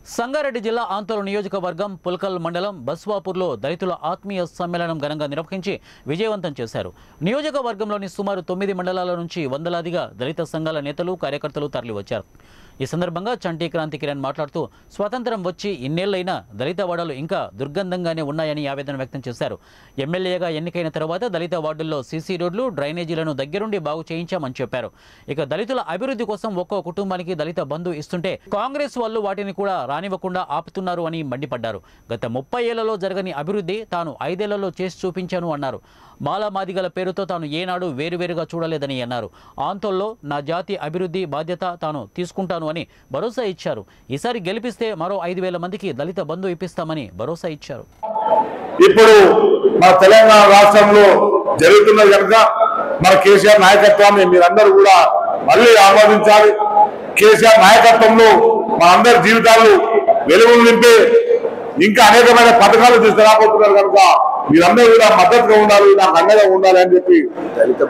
సంగారెడ్డి జిల్లా ఆంతోళన నియోజకవర్గం పుల్కల్ మండలం బస్వాపూర్లో దళితుల ఆత్మీయ సమ్మేళనం ఘనంగా నిర్వహించి విజయవంతం చేశారు నియోజకవర్గంలోని సుమారు తొమ్మిది మండలాల నుంచి వందలాదిగా దళిత సంఘాల నేతలు కార్యకర్తలు తరలివచ్చారు ఈ సందర్భంగా చంటీ క్రాంతి కిరణ్ మాట్లాడుతూ స్వాతంత్రం వచ్చి ఇన్నేళ్లైనా దళిత వాడలు ఇంకా దుర్గంధంగానే ఉన్నాయని ఆవేదన వ్యక్తం చేశారు ఎమ్మెల్యేగా ఎన్నికైన తర్వాత దళిత వార్డుల్లో సీసీ రోడ్లు డ్రైనేజీలను దగ్గరుండి బాగు చేయించామని చెప్పారు ఇక దళితుల అభివృద్ధి కోసం ఒక్కో కుటుంబానికి దళిత బంధు ఇస్తుంటే కాంగ్రెస్ వాళ్ళు వాటిని కూడా రానివ్వకుండా ఆపుతున్నారు అని మండిపడ్డారు గత ముప్పై ఏళ్లలో జరగని అభివృద్ధి తాను ఐదేళ్లలో చేసి చూపించాను అన్నారు మాలా మాదిగల పేరుతో తాను ఏనాడు వేరువేరుగా చూడలేదని అన్నారు ఆంతోల్లో నా జాతి అభివృద్ధి బాధ్యత తాను తీసుకుంటాను అని భరోసా ఇచ్చారు ఈసారి గెలిపిస్తే మరో ఐదు వేల మందికి దళిత బంధు ఇప్పిస్తామని భరోసా ఇచ్చారు ఇప్పుడు మన తెలంగాణ రాష్ట్రంలో జరుగుతున్నది కనుక మన కేసీఆర్ నాయకత్వాన్ని మీరందరూ కూడా మళ్ళీ ఆమోదించాలి కేసీఆర్ నాయకత్వంలో మనందరి జీవితాలు వెలుగులు నింపే ఇంకా అనేకమైన పథకాలు తీసుకురాబోతున్నారు కనుక మీరందరూ కూడా మద్దతుగా ఉండాలి నాకు అండగా ఉండాలి అని చెప్పి దళిత